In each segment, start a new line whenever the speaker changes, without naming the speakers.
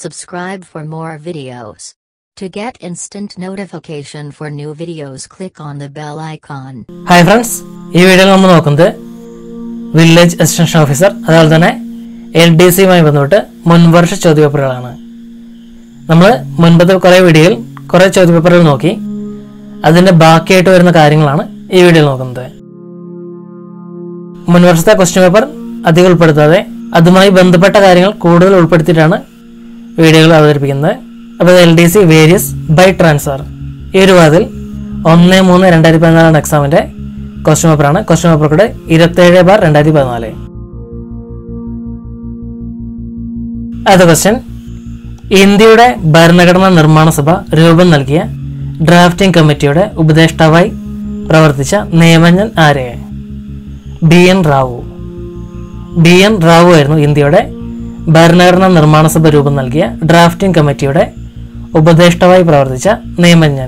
Subscribe for more videos. To get instant notification for new videos, click on the bell icon.
Hi friends ഈ വീഡിയോയിൽ നമ്മൾ നോക്കുന്നത് village extension officer അതുപോലെ തന്നെ L D സിയുമായി ബന്ധപ്പെട്ട് മുൻവർഷ ചോദ്യപേപ്പറുകളാണ് നമ്മൾ മുൻപത്തെ കുറേ വീഡിയോയിൽ കുറേ ചോദ്യപേപ്പറുകൾ നോക്കി അതിൻ്റെ ബാക്കിയായിട്ട് വരുന്ന കാര്യങ്ങളാണ് ഈ വീഡിയോയിൽ നോക്കുന്നത് മുൻവർഷത്തെ ക്വസ്റ്റ്യൻ പേപ്പർ അധികം ഉൾപ്പെടുത്താതെ അതുമായി ബന്ധപ്പെട്ട കാര്യങ്ങൾ കൂടുതൽ ഉൾപ്പെടുത്തിയിട്ടാണ് വീഡിയോകൾ അവതരിപ്പിക്കുന്നത് അപ്പോൾ L D C various by transfer ഈ ഒരു വാതിൽ ഒന്ന് മൂന്ന് രണ്ടായിരത്തി പതിനാലാണ് എക്സാമിൻ്റെ ക്വസ്റ്റ്യൻ പേപ്പറാണ് ക്വസ്റ്റ്യൻ പേപ്പർ കൂടെ ഇരുപത്തേഴ് ബാർ രണ്ടായിരത്തി പതിനാല് അത് ക്വസ്റ്റ്യൻ ഇന്ത്യയുടെ ഭരണഘടനാ നിർമ്മാണ സഭ രൂപം നൽകിയ ഡ്രാഫ്റ്റിംഗ് കമ്മിറ്റിയുടെ ഉപദേഷ്ടാവായി പ്രവർത്തിച്ച നിയമജ്ഞൻ ആരെ B N Rao B N Rao ആയിരുന്നു ഇന്ത്യയുടെ ഭരണഘടനാ നിർമ്മാണ സഭ രൂപം നൽകിയ ഡ്രാഫ്റ്റിംഗ് കമ്മിറ്റിയുടെ ഉപദേഷ്ടാവായി പ്രവർത്തിച്ച നിയമജ്ഞൻ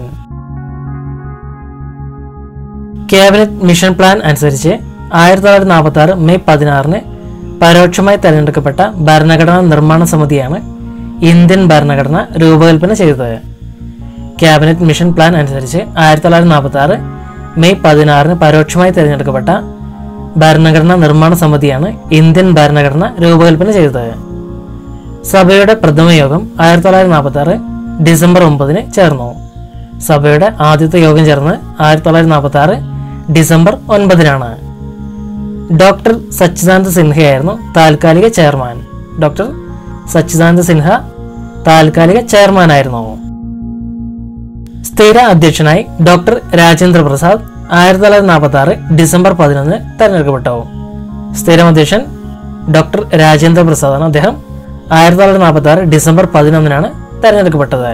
ക്യാബിനറ്റ് മിഷൻ പ്ലാൻ അനുസരിച്ച് ആയിരത്തി തൊള്ളായിരത്തി നാൽപ്പത്തി ആറ് മെയ് പതിനാറിന് പരോക്ഷമായി തെരഞ്ഞെടുക്കപ്പെട്ട ഭരണഘടനാ നിർമ്മാണ സമിതിയാണ് ഇന്ത്യൻ ഭരണഘടന രൂപകൽപ്പന ചെയ്തത് ക്യാബിനറ്റ് മിഷൻ പ്ലാൻ അനുസരിച്ച് ആയിരത്തി തൊള്ളായിരത്തി നാൽപ്പത്തി ആറ് മെയ് പതിനാറിന് പരോക്ഷമായി തിരഞ്ഞെടുക്കപ്പെട്ട ഭരണഘടനാ നിർമ്മാണ സമിതിയാണ് ഇന്ത്യൻ ഭരണഘടന രൂപകൽപ്പന ചെയ്തത് സഭയുടെ പ്രഥമ യോഗം ആയിരത്തി തൊള്ളായിരത്തി നാൽപ്പത്തി ആറ് ഡിസംബർ ഒമ്പതിന് ചേർന്നു സഭയുടെ ആദ്യത്തെ യോഗം ചേർന്ന് ആയിരത്തി തൊള്ളായിരത്തി നാൽപ്പത്തി ആറ് ഡിസംബർ ഒൻപതിനാണ് ഡോക്ടർ സച്ചിദാനന്ദ സിൻഹയായിരുന്നു താൽക്കാലിക ചെയർമാൻ ഡോക്ടർ സച്ചിദാനന്ദ സിൻഹ താൽക്കാലിക ചെയർമാനായിരുന്നു സ്ഥിര അധ്യക്ഷനായി ഡോക്ടർ രാജേന്ദ്ര പ്രസാദ് ആയിരത്തി തൊള്ളായിരത്തി നാൽപ്പത്തി ആറ് ഡിസംബർ പതിനൊന്ന് തെരഞ്ഞെടുക്കപ്പെട്ടു സ്ഥിരം അധ്യക്ഷൻ ഡോക്ടർ രാജേന്ദ്ര പ്രസാദാണ് അദ്ദേഹം ആയിരത്തി തൊള്ളായിരത്തി നാൽപ്പത്തി ആറ് ഡിസംബർ പതിനൊന്നിനാണ് തെരഞ്ഞെടുക്കപ്പെട്ടത്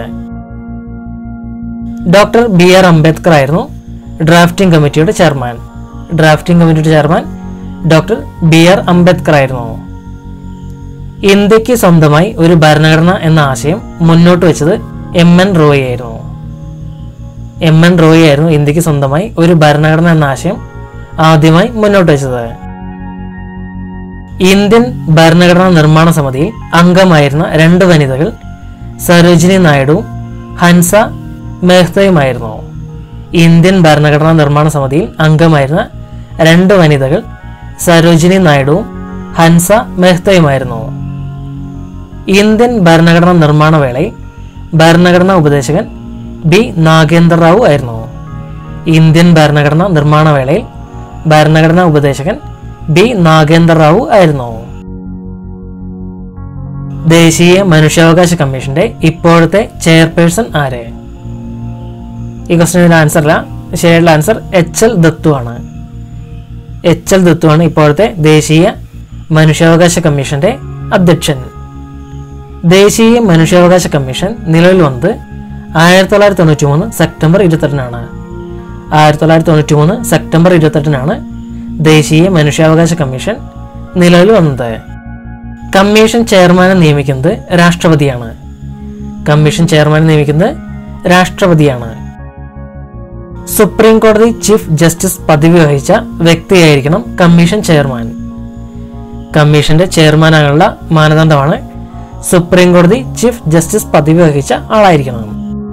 ഡോക്ടർ ബി ആർ അംബേദ്കർ ആയിരുന്നു ഡ്രാഫ്റ്റിംഗ് കമ്മിറ്റിയുടെ ചെയർമാൻ ഡ്രാഫ്റ്റിംഗ് കമ്മിറ്റിയുടെ chairman doctor B R Ambedkar ആയിരുന്നു ഇന്ത്യക്ക് സ്വന്തമായി ഒരു ഭരണഘടന എന്ന ആശയം മുന്നോട്ട് വെച്ചത് എം എൻ റോയ് ആയിരുന്നു എം എൻ റോയ് ആയിരുന്നു ഇന്ത്യക്ക് സ്വന്തമായി ഒരു ഭരണഘടന എന്ന ആശയം ആദ്യമായി മുന്നോട്ട് വെച്ചത് ഇന്ത്യൻ ഭരണഘടനാ നിർമ്മാണ സമിതിയിൽ അംഗമായിരുന്ന രണ്ട് വനിതകൾ സരോജിനി നായിഡുവും ഹൻസ മെഹ്തയുമായിരുന്നു ഇന്ത്യൻ ഭരണഘടനാ നിർമ്മാണ സമിതിയിൽ അംഗമായിരുന്ന രണ്ട് വനിതകൾ സരോജിനി നായിഡുവും ഹൻസ മെഹ്തയുമായിരുന്നു ഇന്ത്യൻ ഭരണഘടനാ നിർമ്മാണ വേളയിൽ ഭരണഘടനാ ഉപദേശകൻ ബി നാഗേന്ദ്ര റാവു ആയിരുന്നു ഇന്ത്യൻ ഭരണഘടനാ നിർമ്മാണ വേളയിൽ ഭരണഘടനാ ഉപദേശകൻ ബി നാഗേന്ദ്ര റാവു ആയിരുന്നു ദേശീയ മനുഷ്യാവകാശ കമ്മീഷന്റെ ഇപ്പോഴത്തെ ചെയർപേഴ്സൺ ആര് ഈ ക്വസ്റ്റിന് ആൻസർ അല്ല ശരിയായിട്ടുള്ള ആൻസർ എച്ച് എൽ ദത്തു ആണ് എച്ച് എൽ ദത്തു ആണ് ഇപ്പോഴത്തെ ദേശീയ മനുഷ്യാവകാശ കമ്മീഷന്റെ അധ്യക്ഷൻ ദേശീയ മനുഷ്യാവകാശ കമ്മീഷൻ നിലവിൽ വന്നത് ആയിരത്തി തൊള്ളായിരത്തി തൊണ്ണൂറ്റി മൂന്ന് സെപ്റ്റംബർ ഇരുപത്തെട്ടിനാണ് ആയിരത്തി തൊള്ളായിരത്തി തൊണ്ണൂറ്റി മൂന്ന് സെപ്റ്റംബർ ഇരുപത്തെട്ടിനാണ് ദേശീയ മനുഷ്യാവകാശ കമ്മീഷൻ നിലവിൽ വന്നത് കമ്മീഷൻ ചെയർമാനെ നിയമിക്കുന്നത് രാഷ്ട്രപതിയാണ് കമ്മീഷൻ ചെയർമാനെ നിയമിക്കുന്നത് രാഷ്ട്രപതിയാണ് സുപ്രീം കോടതി ചീഫ് ജസ്റ്റിസ് പദവി വഹിച്ച വ്യക്തിയായിരിക്കണം കമ്മീഷൻ ചെയർമാൻ കമ്മീഷന്റെ ചെയർമാനാകാനുള്ള മാനദണ്ഡമാണ് സുപ്രീം കോടതി ചീഫ് ജസ്റ്റിസ് പദവി വഹിച്ച ആളായിരിക്കണം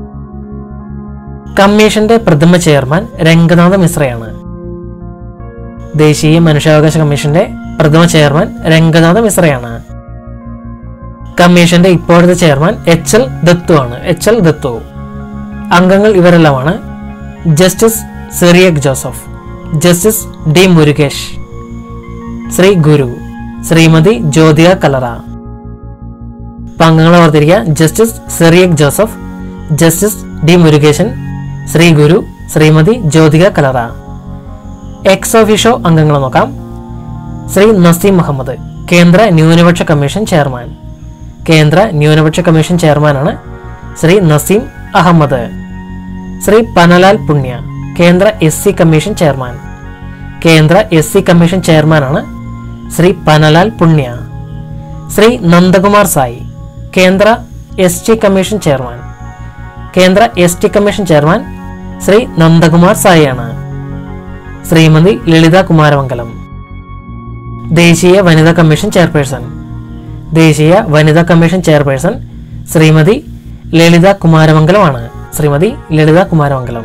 കമ്മീഷന്റെ പ്രഥമ ചെയർമാൻ രംഗനാഥ മിശ്രയാണ് ദേശീയ മനുഷ്യാവകാശ കമ്മീഷന്റെ പ്രഥമ ചെയർമാൻ രംഗനാഥ മിശ്രയാണ് കമ്മീഷന്റെ ഇപ്പോഴത്തെ ചെയർമാൻ എച്ച് എൽ ദത്തു ആണ് എച്ച് എൽ ദത്തു അംഗങ്ങൾ ഇവരെല്ലാമാണ് justice Cyriac Joseph justice D Murugesh Shri Guru Shrimati Jyotika Kalra അപ്പൊ അംഗങ്ങളെ ഓർത്തിരിക്കുക justice Cyriac Joseph justice D Murugesan Shri Guru Shrimati Jyotika Kalra ex officio അംഗങ്ങളെ നോക്കാം ശ്രീ നസീം മുഹമ്മദ് കേന്ദ്ര ന്യൂനപക്ഷ കമ്മീഷൻ ചെയർമാൻ കേന്ദ്ര ന്യൂനപക്ഷ കമ്മീഷൻ ചെയർമാനാണ് ശ്രീ നസീം അഹമ്മദ് ശ്രീ പനലാൽ പുണ്യ കേന്ദ്ര എസ് സി കമ്മീഷൻ ചെയർമാൻ കേന്ദ്ര എസ് സി കമ്മീഷൻ ചെയർമാനാണ് ശ്രീ പനലാൽ പുണ്യ ശ്രീ നന്ദകുമാർ സായി കേന്ദ്ര എസ് ടി കമ്മീഷൻ ചെയർമാൻ കേന്ദ്ര S T commission chairman Shri Nandkumar സായിയാണ് ശ്രീമതി ലളിത കുമാരമംഗലം ദേശീയ വനിതാ കമ്മീഷൻ ചെയർപേഴ്സൺ ദേശീയ വനിതാ കമ്മീഷൻ ചെയർപേഴ്സൺ ശ്രീമതി ലളിത കുമാരമംഗലമാണ് ശ്രീമതി ലളിത കുമാരമംഗലം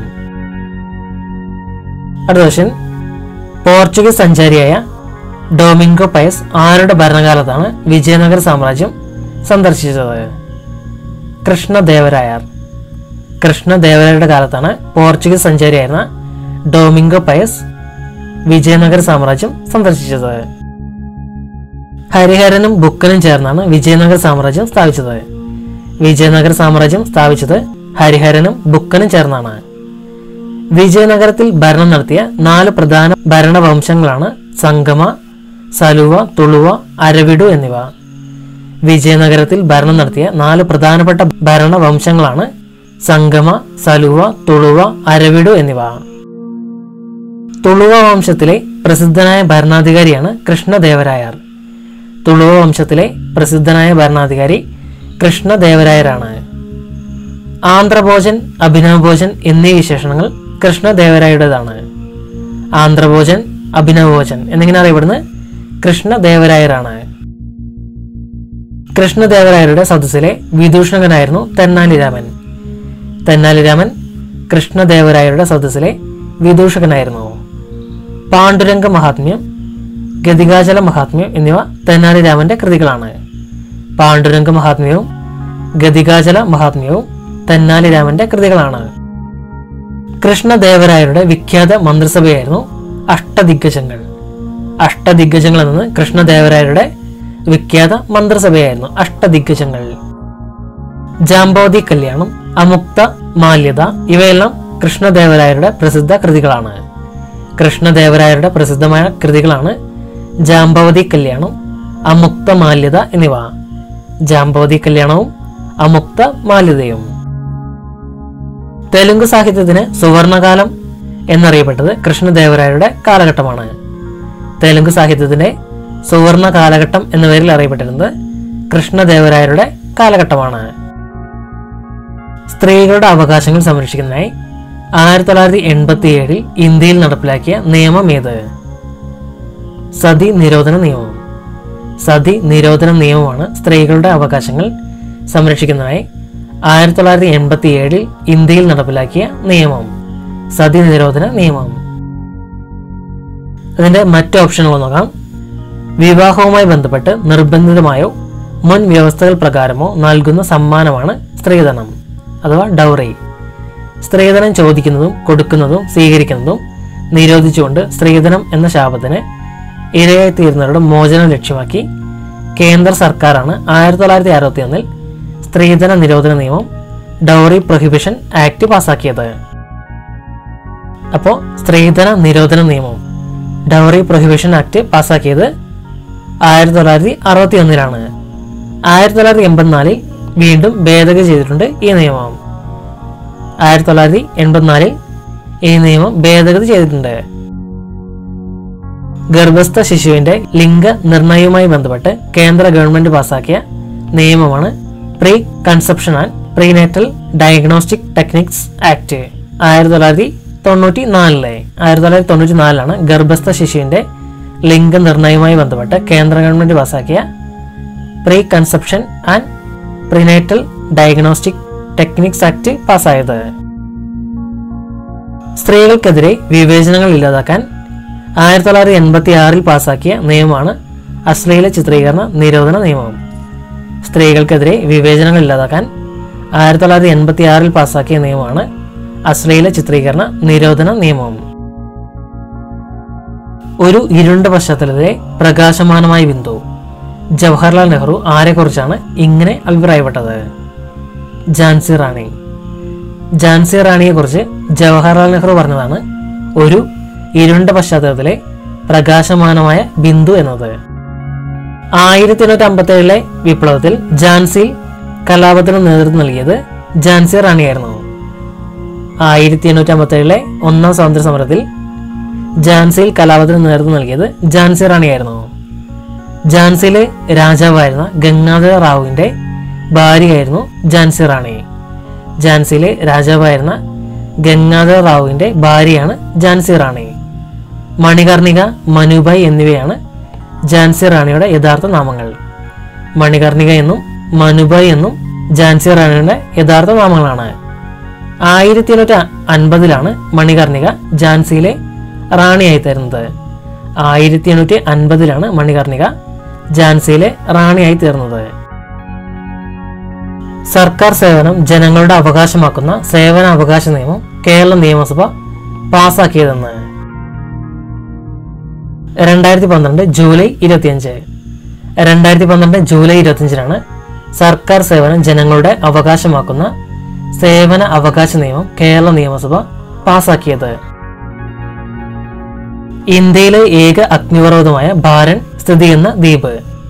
അടുത്ത ക്വസ്റ്റ്യൻ പോർച്ചുഗീസ് സഞ്ചാരിയായ ഡൊമിംഗോ പയസ് ആരുടെ ഭരണകാലത്താണ് വിജയനഗര സാമ്രാജ്യം സന്ദർശിച്ചത് കൃഷ്ണദേവരായർ കൃഷ്ണദേവരായരുടെ കാലത്താണ് പോർച്ചുഗീസ് സഞ്ചാരിയായിരുന്ന ഡൊമിംഗോ പയസ് വിജയനഗര സാമ്രാജ്യം സന്ദർശിച്ചത് ഹരിഹരനും ബുക്കനും ചേർന്നാണ് വിജയനഗര സാമ്രാജ്യം സ്ഥാപിച്ചത് വിജയനഗര സാമ്രാജ്യം സ്ഥാപിച്ചത് ഹരിഹരനും ബുക്കനും ചേർന്നാണ് വിജയനഗരത്തിൽ ഭരണം നടത്തിയ നാല് പ്രധാന ഭരണവംശങ്ങളാണ് സംഗമ സലുവ തുളുവ അരവിടു എന്നിവ വിജയനഗരത്തിൽ ഭരണം നടത്തിയ നാല് പ്രധാനപ്പെട്ട ഭരണവംശങ്ങളാണ് സംഗമ സലുവ തുളുവ അരവിടു എന്നിവ തുളുവ വംശത്തിലെ പ്രസിദ്ധനായ ഭരണാധികാരിയാണ് കൃഷ്ണദേവരായർ തുളുവ വംശത്തിലെ പ്രസിദ്ധനായ ഭരണാധികാരി കൃഷ്ണദേവരായരാണ് ആന്ധ്രഭോജൻ അഭിനവഭോജൻ എന്നീ വിശേഷണങ്ങൾ കൃഷ്ണദേവരായരുടേതാണ് ആന്ധ്രഭോജൻ അഭിനവഭോജൻ എന്നിങ്ങനെ അറിയപ്പെടുന്നത് കൃഷ്ണദേവരായരാണ് കൃഷ്ണദേവരായരുടെ സദസ്സിലെ വിദൂഷകനായിരുന്നു തെന്നാലിരാമൻ തെന്നാലിരാമൻ കൃഷ്ണദേവരായരുടെ സദസ്സിലെ വിദൂഷകനായിരുന്നു പാണ്ഡുരംഗ മഹാത്മ്യം ഗതികാചല മഹാത്മ്യം എന്നിവ തെന്നാലിരാമന്റെ കൃതികളാണ് പാണ്ഡുരംഗ മഹാത്മ്യവും ഗതികാചല മഹാത്മ്യവും തെന്നാലിരാമന്റെ കൃതികളാണ് കൃഷ്ണദേവരായരുടെ വിഖ്യാത മന്ത്രിസഭയായിരുന്നു അഷ്ടദിഗ്ഗജങ്ങൾ അഷ്ടദിഗ്ഗജങ്ങൾ എന്നത് കൃഷ്ണദേവരായരുടെ വിഖ്യാത മന്ത്രിസഭയായിരുന്നു അഷ്ടദിഗ്ഗജങ്ങൾ ജാംബോദി കല്യാണം അമുക്ത മാല്യത ഇവയെല്ലാം കൃഷ്ണദേവരായരുടെ പ്രസിദ്ധ കൃതികളാണ് കൃഷ്ണദേവരായരുടെ പ്രസിദ്ധമായ കൃതികളാണ് ജാംബവതി കല്യാണം അമുക്ത മാല്യത എന്നിവ ജാംബവതി കല്യാണവും അമുക്ത മാല്യതയും തെലുങ്ക് സാഹിത്യത്തിന് സുവർണകാലം എന്നറിയപ്പെട്ടത് കൃഷ്ണദേവരായരുടെ കാലഘട്ടമാണ് തെലുങ്ക് സാഹിത്യത്തിന്റെ സുവർണ കാലഘട്ടം എന്ന പേരിൽ അറിയപ്പെട്ടിരുന്നത് കൃഷ്ണദേവരായരുടെ കാലഘട്ടമാണ് സ്ത്രീകളുടെ അവകാശങ്ങൾ സംരക്ഷിക്കുന്നതിനായി ആയിരത്തി തൊള്ളായിരത്തി എൺപത്തി ഏഴിൽ ഇന്ത്യയിൽ നടപ്പിലാക്കിയ നിയമം ഏത് സതി നിരോധന നിയമം സതി നിരോധന നിയമമാണ് സ്ത്രീകളുടെ അവകാശങ്ങൾ സംരക്ഷിക്കുന്നതിനായി ആയിരത്തി തൊള്ളായിരത്തി എൺപത്തി ഏഴിൽ ഇന്ത്യയിൽ നടപ്പിലാക്കിയ നിയമം സതി നിരോധന നിയമം അതിന്റെ മറ്റു ഓപ്ഷനുകൾ നോക്കാം വിവാഹവുമായി ബന്ധപ്പെട്ട് നിർബന്ധിതമായോ മുൻ വ്യവസ്ഥകൾ പ്രകാരമോ നൽകുന്ന സമ്മാനമാണ് സ്ത്രീധനം അഥവാ ഡൗറി സ്ത്രീധനം ചോദിക്കുന്നതും കൊടുക്കുന്നതും സ്വീകരിക്കുന്നതും നിരോധിച്ചുകൊണ്ട് സ്ത്രീധനം എന്ന ശാപത്തിന് ഇരയായിത്തീരുന്നവരുടെ മോചനം ലക്ഷ്യമാക്കി കേന്ദ്ര സർക്കാരാണ് ആയിരത്തി തൊള്ളായിരത്തി അറുപത്തി ഒന്നിൽ സ്ത്രീധന നിരോധന നിയമം ഡൗറി പ്രൊഹിബിഷൻ ആക്ട് പാസാക്കിയത് അപ്പോൾ സ്ത്രീധന നിരോധന നിയമം ഡൗറി പ്രൊഹിബിഷൻ ആക്ട് പാസാക്കിയത് ആയിരത്തി തൊള്ളായിരത്തി അറുപത്തി ഒന്നിലാണ് ആയിരത്തി തൊള്ളായിരത്തി എൺപത്തിനാലിൽ വീണ്ടും ഭേദഗതി ചെയ്തിട്ടുണ്ട് ഈ നിയമം ആയിരത്തി തൊള്ളായിരത്തി എൺപത്തിനാലിൽ ഈ നിയമം ഭേദഗതി ചെയ്തിട്ടുണ്ട് ഗർഭസ്ഥ ശിശുവിന്റെ ലിംഗ നിർണയവുമായി ബന്ധപ്പെട്ട് കേന്ദ്ര ഗവൺമെന്റ് പാസാക്കിയ നിയമമാണ് pre conception and prenatal diagnostic techniques act ആയിരത്തി തൊള്ളായിരത്തി തൊണ്ണൂറ്റി നാലിലെ ആയിരത്തി തൊള്ളായിരത്തി തൊണ്ണൂറ്റി നാലിലാണ് ഗർഭസ്ഥ ശിശുവിന്റെ ലിംഗ നിർണയവുമായി ബന്ധപ്പെട്ട് കേന്ദ്ര ഗവൺമെന്റ് പാസാക്കിയ pre conception and prenatal diagnostic techniques act പാസ്സായത് സ്ത്രീകൾക്കെതിരെ വിവേചനങ്ങൾ ഇല്ലാതാക്കാൻ ആയിരത്തി തൊള്ളായിരത്തി എൺപത്തി ആറിൽ പാസാക്കിയ നിയമമാണ് അശ്ലീല ചിത്രീകരണ നിരോധന നിയമം സ്ത്രീകൾക്കെതിരെ വിവേചനങ്ങൾ ഇല്ലാതാക്കാൻ ആയിരത്തി തൊള്ളായിരത്തി എൺപത്തി ആറിൽ പാസാക്കിയ നിയമമാണ് അശ്ലീല ചിത്രീകരണ നിരോധന നിയമം ഒരു ഇരുണ്ട പശ്ചാത്തലത്തിലെ പ്രകാശമാനമായ ബിന്ദു ജവഹർലാൽ നെഹ്റു ആരെക്കുറിച്ചാണ് ഇങ്ങനെ അഭിപ്രായപ്പെട്ടത് ഝാൻസി റാണി ഝാൻസി റാണിയെ കുറിച്ച് ജവഹർലാൽ നെഹ്റു പറഞ്ഞതാണ് ഒരു ഇരുണ്ട പശ്ചാത്തലത്തിലെ പ്രകാശമാനമായ ബിന്ദു എന്നത് ആയിരത്തി എണ്ണൂറ്റി അമ്പത്തി ഏഴിലെ വിപ്ലവത്തിൽ ഝാൻസിയിൽ കലാപത്തിന് നേതൃത്വം നൽകിയത് ഝാൻസി റാണിയായിരുന്നു ആയിരത്തി എണ്ണൂറ്റി അമ്പത്തി ഏഴിലെ ഒന്നാം സ്വാതന്ത്ര്യ സമരത്തിൽ ഝാൻസിയിൽ കലാപത്തിന് നേതൃത്വം നൽകിയത് ഝാൻസി റാണിയായിരുന്നു ഝാൻസിയിലെ രാജാവായിരുന്ന ഗംഗാധര റാവുവിന്റെ ഭാര്യയായിരുന്നു ഝാൻസി റാണി ഝാൻസിയിലെ രാജാവായിരുന്ന ഗംഗാധര റാവുവിന്റെ ഭാര്യയാണ് ഝാൻസി റാണി മണികർണിക മനുബായ് എന്നിവയാണ് ഝാൻസി റാണിയുടെ യഥാർത്ഥ നാമങ്ങൾ മണികർണിക എന്നും മനുബായ് എന്നും ഝാൻസി റാണിയുടെ യഥാർത്ഥ നാമങ്ങളാണ് ആയിരത്തി എണ്ണൂറ്റി അൻപതിലാണ് മണികർണിക ഝാൻസിയിലെ റാണിയായി തീർന്നത് ആയിരത്തി എണ്ണൂറ്റി അൻപതിലാണ് മണികർണിക ഝാൻസിയിലെ റാണിയായി തീർന്നത് സർക്കാർ സേവനം ജനങ്ങളുടെ അവകാശമാക്കുന്ന സേവന അവകാശ നിയമം കേരള നിയമസഭ പാസാക്കിയതെന്ന് രണ്ടായിരത്തി പന്ത്രണ്ട് ജൂലൈ ഇരുപത്തിയഞ്ച് രണ്ടായിരത്തി പന്ത്രണ്ട് ജൂലൈ ഇരുപത്തിയഞ്ചിനാണ് സർക്കാർ സേവനം ജനങ്ങളുടെ അവകാശമാക്കുന്ന സേവന അവകാശ നിയമം കേരള നിയമസഭ പാസാക്കിയത് ഇന്ത്യയിലെ ഏക അഗ്നിപർവ്വതമായ ഭാരൻ സ്ഥിതി ചെയ്യുന്ന ദ്വീപ്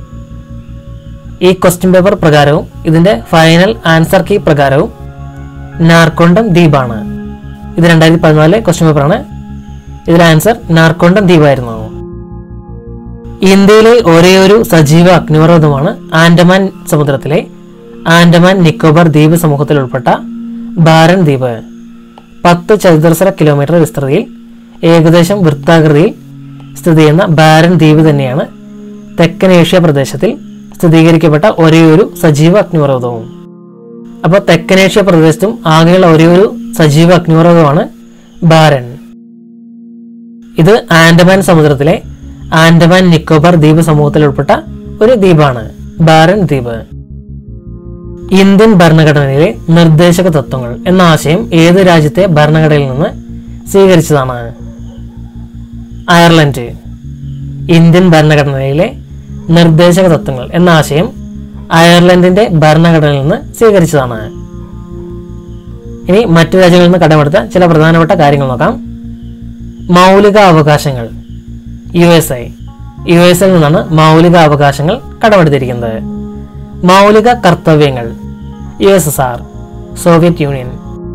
ഈ ക്വസ്റ്റ്യൻ പേപ്പർ പ്രകാരവും ഇതിന്റെ ഫൈനൽ ആൻസർ കീ പ്രകാരവും നാർക്കൊണ്ടം ദ്വീപാണ് ഇത് രണ്ടായിരത്തി പതിനാലിലെ ക്വസ്റ്റ്യൻ പേപ്പറാണ് ഇതിലെ ആൻസർ നാർക്കൊണ്ടം ദ്വീപായിരുന്നു ഇന്ത്യയിലെ ഒരേയൊരു സജീവ അഗ്നിപർവ്വതമാണ് ആൻഡമാൻ സമുദ്രത്തിലെ ആൻഡമാൻ നിക്കോബാർ ദ്വീപ് സമൂഹത്തിൽ ഉൾപ്പെട്ട ബാരൻ ദ്വീപ് പത്ത് ചതുരശ്ര കിലോമീറ്റർ വിസ്തൃതിയിൽ ഏകദേശം വൃത്താകൃതിയിൽ സ്ഥിതി ചെയ്യുന്ന ബാരൻ ദ്വീപ് തന്നെയാണ് തെക്കൻ ഏഷ്യ പ്രദേശത്തിൽ സ്ഥിരീകരിക്കപ്പെട്ട ഒരേയൊരു സജീവ അഗ്നിപർവ്വതവും അപ്പോൾ തെക്കൻ ഏഷ്യ പ്രദേശത്തും ആകെയുള്ള ഒരേയൊരു സജീവ അഗ്നിപർവ്വതമാണ് ബാരൻ ഇത് ആൻഡമാൻ സമുദ്രത്തിലെ ആൻഡമാൻ നിക്കോബാർ ദ്വീപ് സമൂഹത്തിൽ ഉൾപ്പെട്ട ഒരു ദ്വീപാണ് ബാരൻ ദ്വീപ് ഇന്ത്യൻ ഭരണഘടനയിലെ നിർദ്ദേശക തത്വങ്ങൾ എന്ന ആശയം ഏത് രാജ്യത്തെ ഭരണഘടനയിൽ നിന്ന് സ്വീകരിച്ചതാണ് അയർലൻഡ് ഇന്ത്യൻ ഭരണഘടനയിലെ നിർദ്ദേശക തത്വങ്ങൾ എന്ന ആശയം അയർലൻഡിന്റെ ഭരണഘടനയിൽ നിന്ന് സ്വീകരിച്ചതാണ് ഇനി മറ്റു രാജ്യങ്ങളിൽ നിന്ന് കടമെടുത്ത ചില പ്രധാനപ്പെട്ട കാര്യങ്ങൾ നോക്കാം മൗലിക അവകാശങ്ങൾ U S I U S ഐയിൽ നിന്നാണ് മൗലിക അവകാശങ്ങൾ കടമെടുത്തിരിക്കുന്നത് മൗലിക കർത്തവ്യങ്ങൾ U S S R Soviet Union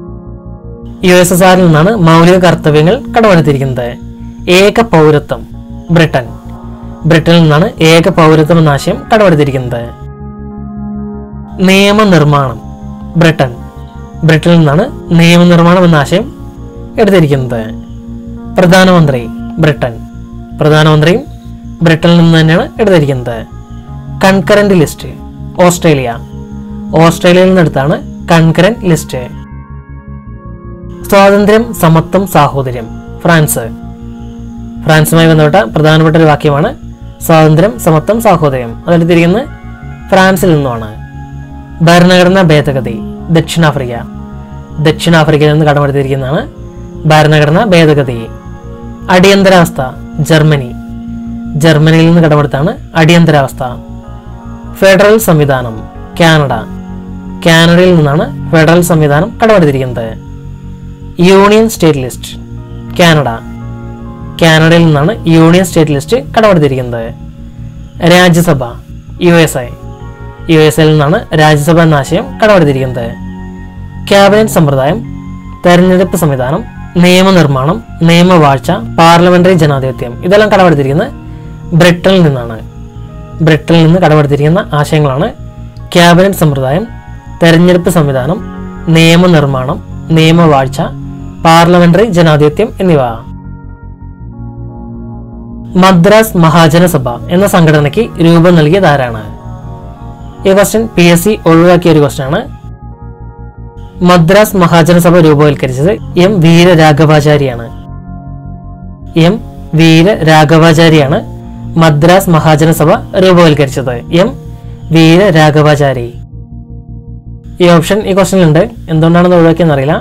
U S S ആറിൽ നിന്നാണ് മൗലിക കർത്തവ്യങ്ങൾ കടമെടുത്തിരിക്കുന്നത് ഏക പൗരത്വം ബ്രിട്ടൻ ബ്രിട്ടനിൽ നിന്നാണ് ഏക പൗരത്വം എന്ന ആശയം കടമെടുത്തിരിക്കുന്നത് നിയമനിർമ്മാണം ബ്രിട്ടൻ ബ്രിട്ടനിൽ നിന്നാണ് നിയമനിർമ്മാണം എന്ന ആശയം എടുത്തിരിക്കുന്നത് പ്രധാനമന്ത്രി ബ്രിട്ടൻ പ്രധാനമന്ത്രിയും ബ്രിട്ടനിൽ നിന്ന് തന്നെയാണ് എടുത്തിരിക്കുന്നത് കൺകറന്റ് ലിസ്റ്റ് ഓസ്ട്രേലിയ ഓസ്ട്രേലിയയിൽ നിന്നെടുത്താണ് കൺകറന്റ് ലിസ്റ്റ് സ്വാതന്ത്ര്യം സമത്വം സാഹോദര്യം ഫ്രാൻസ് ഫ്രാൻസുമായി ബന്ധപ്പെട്ട പ്രധാനപ്പെട്ട ഒരു വാക്യമാണ് സ്വാതന്ത്ര്യം സമത്വം സാഹോദര്യം അതെടുത്തിരിക്കുന്നത് ഫ്രാൻസിൽ നിന്നുമാണ് ഭരണഘടനാ ഭേദഗതി ദക്ഷിണാഫ്രിക്ക ദക്ഷിണാഫ്രിക്കയിൽ നിന്ന് കടമെടുത്തിരിക്കുന്നതാണ് ഭരണഘടനാ ഭേദഗതി അടിയന്തരാവസ്ഥ ജർമ്മനി ജർമ്മനിയിൽ നിന്ന് കടമെടുത്താണ് അടിയന്തരാവസ്ഥ ഫെഡറൽ സംവിധാനം കാനഡ കാനഡയിൽ നിന്നാണ് ഫെഡറൽ സംവിധാനം കടമെടുത്തിരിക്കുന്നത് യൂണിയൻ സ്റ്റേറ്റ് ലിസ്റ്റ് കാനഡ കാനഡയിൽ നിന്നാണ് യൂണിയൻ സ്റ്റേറ്റ് ലിസ്റ്റ് കടമെടുത്തിരിക്കുന്നത് Rajya Sabha U S I U S ഐയിൽ നിന്നാണ് രാജ്യസഭ എന്ന ആശയം കടമെടുത്തിരിക്കുന്നത് ക്യാബിനറ്റ് സമ്പ്രദായം തെരഞ്ഞെടുപ്പ് സംവിധാനം നിയമനിർമ്മാണം നിയമവാഴ്ച പാർലമെന്ററി ജനാധിപത്യം ഇതെല്ലാം കടമെടുത്തിരിക്കുന്നത് ബ്രിട്ടനിൽ നിന്നാണ് ബ്രിട്ടനിൽ നിന്ന് കടമെടുത്തിരിക്കുന്ന ആശയങ്ങളാണ് ക്യാബിനറ്റ് സമ്പ്രദായം തെരഞ്ഞെടുപ്പ് സംവിധാനം നിയമനിർമ്മാണം നിയമവാഴ്ച പാർലമെന്ററി ജനാധിപത്യം എന്നിവ മദ്രാസ് മഹാജനസഭ എന്ന സംഘടനയ്ക്ക് രൂപം നൽകിയത് ആരാണ് ഈ ക്വസ്റ്റ്യൻ പി എസ് സി ഒഴിവാക്കിയ ഒരു ക്വസ്റ്റ്യൻ ആണ് മദ്രാസ് മഹാജനസഭ രൂപവൽക്കരിച്ചത് എം വീരരാഘവാചാരിയാണ് എം വീരരാഘവാചാരിയാണ് മദ്രാസ് മഹാജനസഭ രൂപവൽക്കരിച്ചത് എം വീരരാഘവാചാരി ഈ ഓപ്ഷൻ ഈ ക്വസ്റ്റ്യനിലുണ്ട് എന്തുകൊണ്ടാണെന്ന് ഒഴിവാക്കിയെന്ന് അറിയില്ല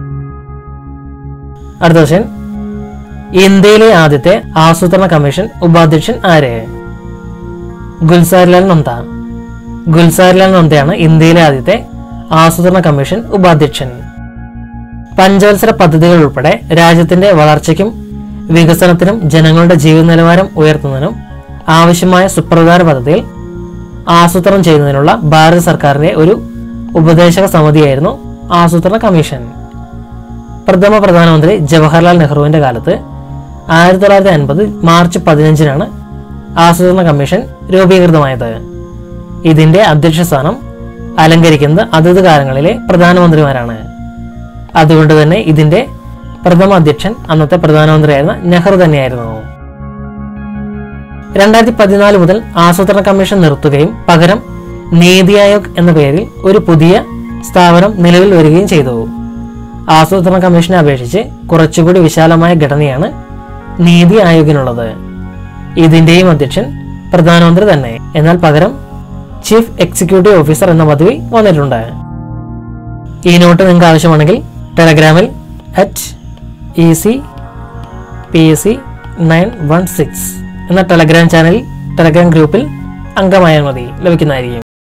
അടുത്ത ക്വസ്റ്റ്യൻ ഇന്ത്യയിലെ ആദ്യത്തെ ആസൂത്രണ കമ്മീഷൻ ഉപാധ്യക്ഷൻ ആര് ഗുൽസാരിലാൽ നന്ദ ഗുൽസാരിലാൽ നന്ദയാണ് ഇന്ത്യയിലെ ആദ്യത്തെ ആസൂത്രണ കമ്മീഷൻ ഉപാധ്യക്ഷൻ പഞ്ചവത്സര പദ്ധതികൾ ഉൾപ്പെടെ രാജ്യത്തിന്റെ വളർച്ചയ്ക്കും വികസനത്തിനും ജനങ്ങളുടെ ജീവിത നിലവാരം ഉയർത്തുന്നതിനും ആവശ്യമായ സുപ്രധാന പദ്ധതികൾ ആസൂത്രണം ചെയ്യുന്നതിനുള്ള ഭാരത സർക്കാരിന്റെ ഒരു ഉപദേശക സമിതിയായിരുന്നു ആസൂത്രണ കമ്മീഷൻ പ്രഥമ പ്രധാനമന്ത്രി ജവഹർലാൽ നെഹ്റുവിന്റെ കാലത്ത് ആയിരത്തി തൊള്ളായിരത്തി അൻപത് മാർച്ച് പതിനഞ്ചിനാണ് ആസൂത്രണ കമ്മീഷൻ രൂപീകൃതമായത് ഇതിന്റെ അധ്യക്ഷ സ്ഥാനം അലങ്കരിക്കുന്നത് അതത് കാലങ്ങളിലെ പ്രധാനമന്ത്രിമാരാണ് അതുകൊണ്ട് തന്നെ ഇതിന്റെ പ്രഥമ അധ്യക്ഷൻ അന്നത്തെ പ്രധാനമന്ത്രിയായിരുന്ന നെഹ്റു തന്നെയായിരുന്നു രണ്ടായിരത്തി പതിനാല് മുതൽ ആസൂത്രണ കമ്മീഷൻ നിർത്തുകയും പകരം നീതി ആയോഗ് എന്ന പേരിൽ ഒരു പുതിയ സ്ഥാപനം നിലവിൽ വരികയും ചെയ്തു ആസൂത്രണ കമ്മീഷനെ അപേക്ഷിച്ച് കുറച്ചുകൂടി വിശാലമായ ഘടനയാണ് നീതി ആയോഗിനുള്ളത് ഇതിന്റെയും അധ്യക്ഷൻ പ്രധാനമന്ത്രി തന്നെ എന്നാൽ പകരം ചീഫ് എക്സിക്യൂട്ടീവ് ഓഫീസർ എന്ന പദവി വന്നിട്ടുണ്ട് ഈ നോട്ട് നിങ്ങൾക്ക് ആവശ്യമാണെങ്കിൽ ടെലഗ്രാമിൽ at E C P S C nine one six എന്ന ടെലഗ്രാം ചാനൽ ടെലഗ്രാം ഗ്രൂപ്പിൽ അംഗമായാൽ മതി ലഭിക്കുന്നതായിരിക്കും